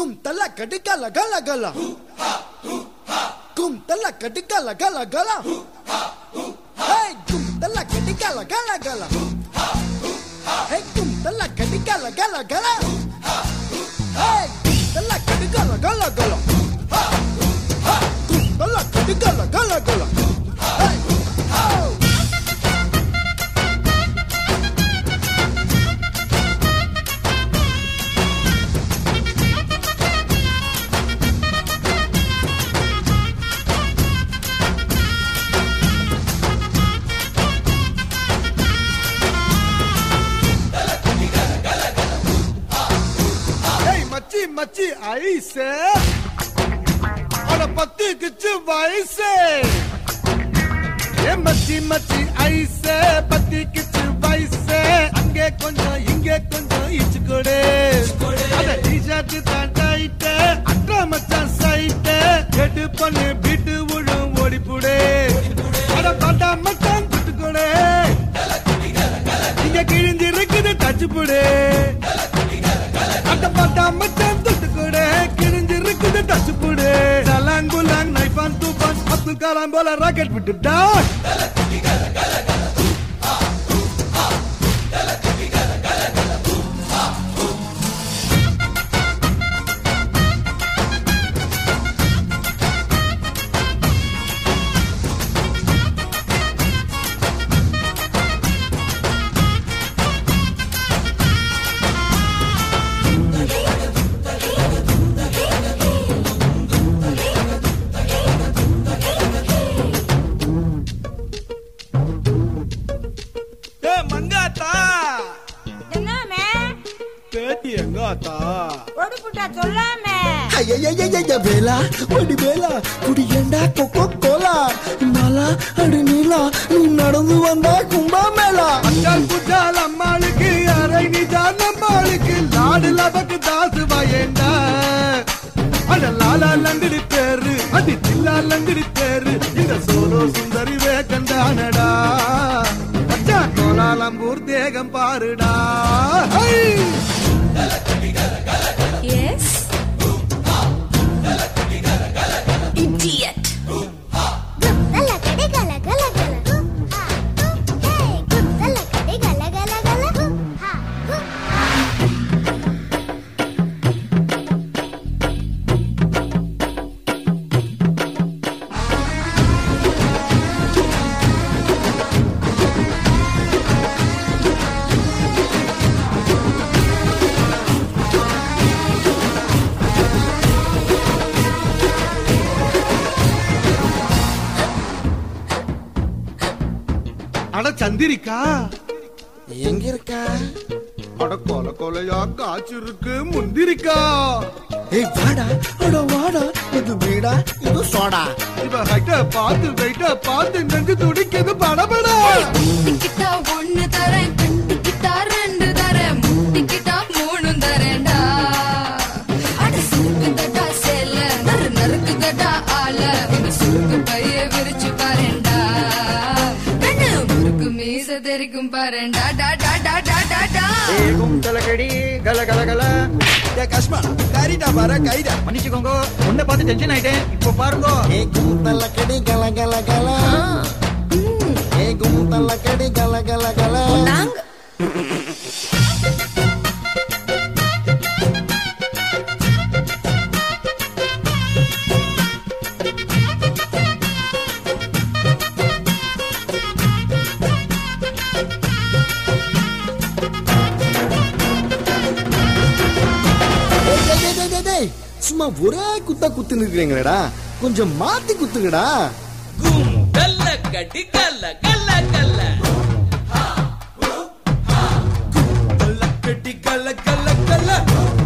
கும் தல கடி கல கல கல கும் தல கடி கல கல கல ஹே கும் தல கடி கல கல கல ஹே கும் தல கடி கல கல கல ஹே கும் தல கடி கல கல கல கும் தல கடி கல கல கல ஹே oh ஏய் மச்சி மச்சி ஐஸு அட பத்து கிச்சு வயசு ஏ மச்சி மச்சி ஐஸு பத்து கிச்சு வயசு அங்கே கொஞ்சம் இங்கே கொஞ்சம் இச்சு கொடு அட டிஷர்ட் தான் டைட்டு அட்ரா மச்சான் சைட்டு எட்டு பண்ணு பீட்டு விழும் ஓடிப்புடு அட பாட்டா மச்சான் விட்டு கொடு இங்க கிழிஞ்சு இருக்குது தச்சு போடு அட்ட பாட்டா மச்சான் தொட்டு கூட கிழிஞ்சு இருக்குது டச்சு போடு சலாங்குலாங் நைஃபான் தூபான் அப்துல் கலாம் போல ராக்கெட் விட்டுட்டா ஏ மங்காத்தா என்னமே பேட்டி எங்காத்தா ஒடுப்புட்டா சொல்லாமே ஐயய்யய்யய்ய வேலா ஒடி வேலா குடி ஏண்டா கொக்கோ கோலா நாளா அடி நீலா நீ நடந்து வந்தா கும்பா மேலா அஞ்சால் புஜால் அம்மாளுக்கு அரை நிஜால் நம்மாளுக்கு லாடு லபக்கு தாசு வாயேண்டா அட லாலா லங்கடி பேரு அடி தில்லா லங்கடி பேரு இந்த சோலோ சுந்தரி வேகண்டானடா மச்சான் கோலாலம்பூர் தேகம் பாருடா ஹை! எஸ் இடியட் గుత్తల కడి గల గల గల హు హా హు హే గుత్తల కడి గల గల గల హు హా హు அட சந்திரிக்கா எங்க இருக்கா அட கொல கொலையா காய்ச்சிருக்கு முந்திரிக்கா ஏய் வாடா அட வாடா இது வீடா இது சோடா இவ ஹைட்ட பார்த்து வெயிட்ட பார்த்து நெஞ்சு துடிக்குது படபடா முட்டிக்கிட்டா ஒண்ணு தரேன் கட்டிக்கிட்டா ரெண்டு தரேன் முட்டிக்கிட்டா மூணு தரேன்டா அட சுருக்குதடா சேல நறு நறுக்குதடா ஆல ஒரு சுருக்கு பைய விரிச்சு பாருண்டா கண்ணு முறுக்கு மீச தெரிக்கும் பாருண்டா டா டா டா டா டா டா ஏகும் தலகடி கல கல கல ஏ கஷ்மா காரிடா வர கைடா மன்னிச்சுக்கோங்க உன்னை பார்த்து டென்ஷன் ஆயிட்டேன் இப்போ பாருங்க ஏ குமுத்தல்ல கடி கல கல கல ஏ குமுத்தல்ல கடி கல கல கல நாங்க ஏய், டேய், டேய், டேய், டேய். சும்மா ஒரே குத்தா குத்து இருக்கிறீங்களடா கொஞ்சம் மாத்தி குத்துங்கடா கல்ல கடி கல்ல கல்ல கல்ல கல்ல கடி கல்ல கல்ல கல்ல